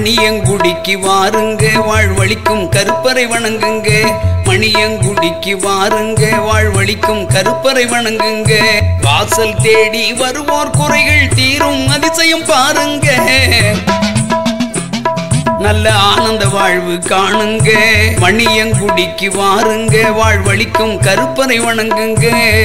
மணியங்குடிக்கு வாருங்க வாழ்வழிக்கும் கருப்பறை வணங்குங்க மணியங்குடிக்கு வாருங்க வாழ்வழிக்கும் கருப்பறை வணங்குங்க வாசல் தேடி வருவோர் குறைகள் தீரும் அதிசயம் பாருங்க நல்ல ஆனந்த வாழ்வு காணுங்க மணியங்குடிக்கு வாருங்க வாழ்வழிக்கும் கருப்பறை வணங்குங்க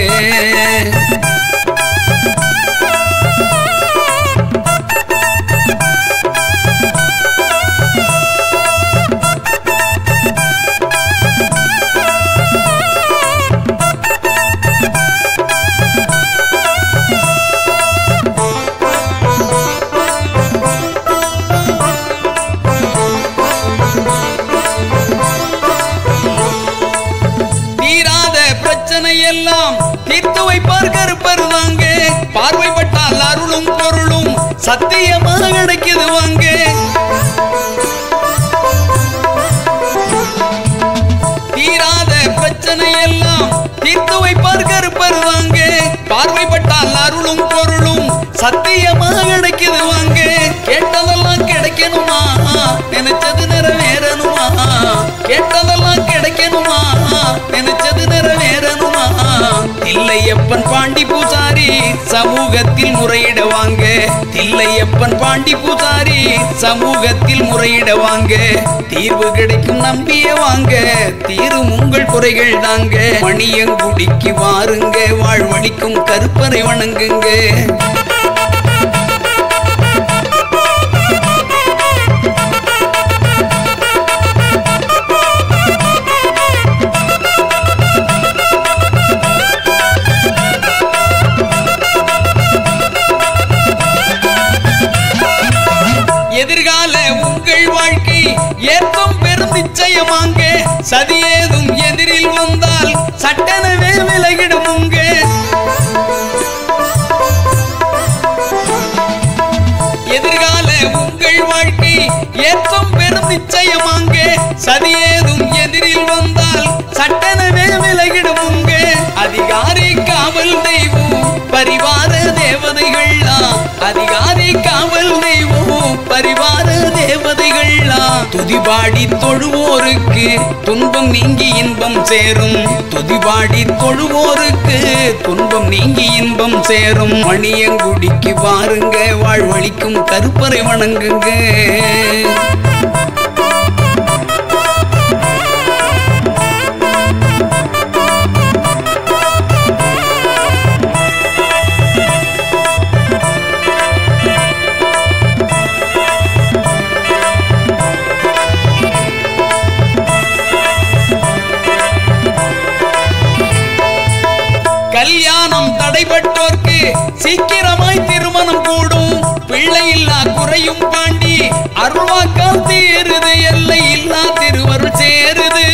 தீராத பிரச்சனை எல்லாம் தீர்த்து வைப்பார் கருப்பர் வாங்க பார்வைப்பட்டால் அருளும் பொருளும் சத்தியமாக கிடைக்குது வாங்க தீராத பிரச்சனை எல்லாம் தீர்த்து வைப்பார் கருப்பர் வாங்க பார்வைப்பட்டால் அருளும் பொருளும் சத்தியமாக கிடைக்குது வாங்க கேட்டதெல்லாம் கிடைக்கணுமா நினைச்சது நிறைவேறணுமா கேட்டதெல்லாம் கிடைக்கணுமா நினைச்சது நிறைவேறணுமா தில்லையப்பன் பாண்டி பூசாரி சமூகத்தில் முறையிட வாங்க தில்லையப்பன் பாண்டி பூசாரி சமூகத்தில் முறையிட வாங்க தீர்வு கிடைக்கும் நம்பிய வாங்க தீரும் உங்கள் குறைகள் தாங்க மணியங்குடிக்கு வாருங்க வாழ்வழிக்கும் கருப்பறை வணங்குங்க எதிர்கால உங்கள் வாழ்க்கை ஏற்றம் பெரும் நிச்சயமாங்க சதி ஏதும் எதிரில் வந்தால் சட்டெனவே விலகிடும் உங்க எதிர்கால உங்கள் வாழ்க்கை ஏற்றம் பெரும் நிச்சயமாங்க சதி ஏதும் எதிரில் வந்தால் சட்டெனவே விலகிடும் உங்க அதிகாரி காவல் தெய்வம் பரிவார தேவதைகள்லாம் அதிகாரி காவல் தெய்வம் பரிவார தேவதைகள்லாம் துதிபாடி தொழுவோருக்கு துன்பம் நீங்கி இன்பம் சேரும் துதிபாடி தொழுவோருக்கு துன்பம் நீங்கி இன்பம் சேரும் மணியங்குடிக்கு வாருங்க வாழ்வழிக்கும் கருப்பறை வணங்குங்க கல்யாணம் தடைபட்டோர்க்கு சீக்கிரமாய் திருமணம் கூடும் பிள்ளை இல்லா குறையும் பாண்டி அருள்வாக்கால் தீருது எல்லை இல்லா திருவருள் சேருது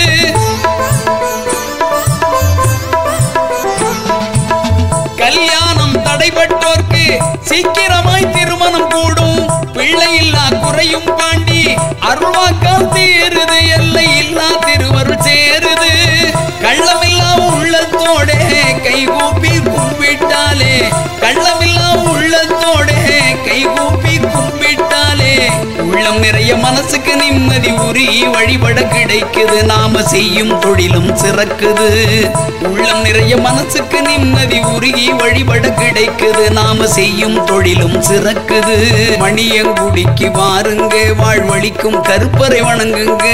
கல்யாணம் தடைபட்டோர்க்கு சீக்கிரமாய் திருமணம் கூடும் பிள்ளை இல்லா குறையும் பாண்டி அருள்வாக்கால் தீருது எல்லை இல்லா திருவருள் சேருது கள்ளமில்லா உள்ளத்தோட கைகூப்பி கும்பிட்டாலே கள்ளமில்லா உள்ளத்தோட கைகூப்பி கும்பிட்டாலே உள்ளம் நிறைய மனசுக்கு நிம்மதி உருகி வழிபட கிடைக்குது நாம செய்யும் தொழிலும் சிறக்குது உள்ளம் நிறைய மனசுக்கு நிம்மதி உருகி வழிபட கிடைக்குது நாம செய்யும் தொழிலும் சிறக்குது மணியங்குடிக்கு வாருங்க வாழ்வழிக்கும் கருப்பறை வணங்குங்க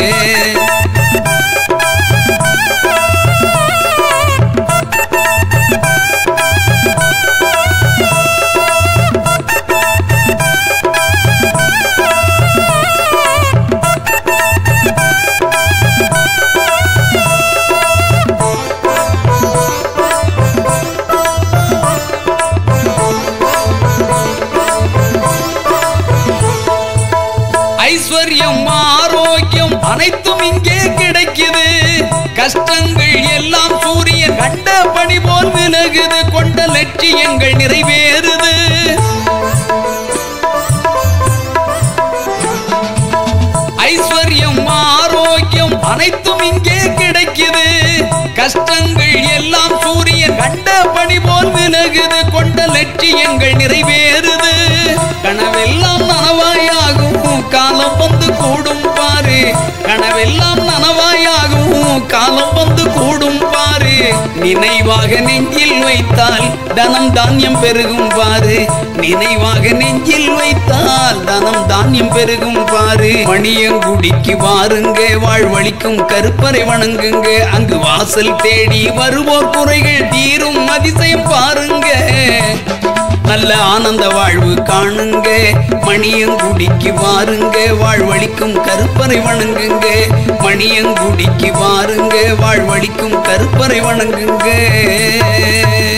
ஐஸ்வர்யம் ஆரோக்கியம் அனைத்தும் இங்கே கிடைக்குது கஷ்டங்கள் எல்லாம் சூரியன் கண்ட பணி போல் விலகுது கொண்ட லட்சியங்கள் நிறைவேறுது ஐஸ்வர்யம் ஆரோக்கியம் அனைத்தும் இங்கே கிடைக்குது கஷ்டங்கள் எல்லாம் சூரியன் கண்ட பணி போல் விலகுது கொண்ட லட்சியங்கள் நிறைவேறுது கனவெல்லாம் நனவாயாகும் காலம் கனவெல்லாம் நனவாயாகும் காலம் வந்து கூடும் பாரு நினைவாக நெஞ்சில் வைத்தால் தனம் தானியம் பெருகும் பாரு நினைவாக நெஞ்சில் வைத்தால் தனம் தானியம் பெருகும் பாரு மணியங்குடிக்கு வாருங்க வாழ்வழிக்கும் கருப்பறை வணங்குங்க அங்கு வாசல் தேடி வருவோர் குறைகள் தீரும் அதிசயம் பாருங்க நல்ல ஆனந்த வாழ்வு காணுங்க மணியங்குடிக்கு வாருங்க வாழ்வழிக்கும் கருப்பறை வணங்குங்க மணியங்குடிக்கு வாருங்க வாழ்வழிக்கும் கருப்பறை வணங்குங்க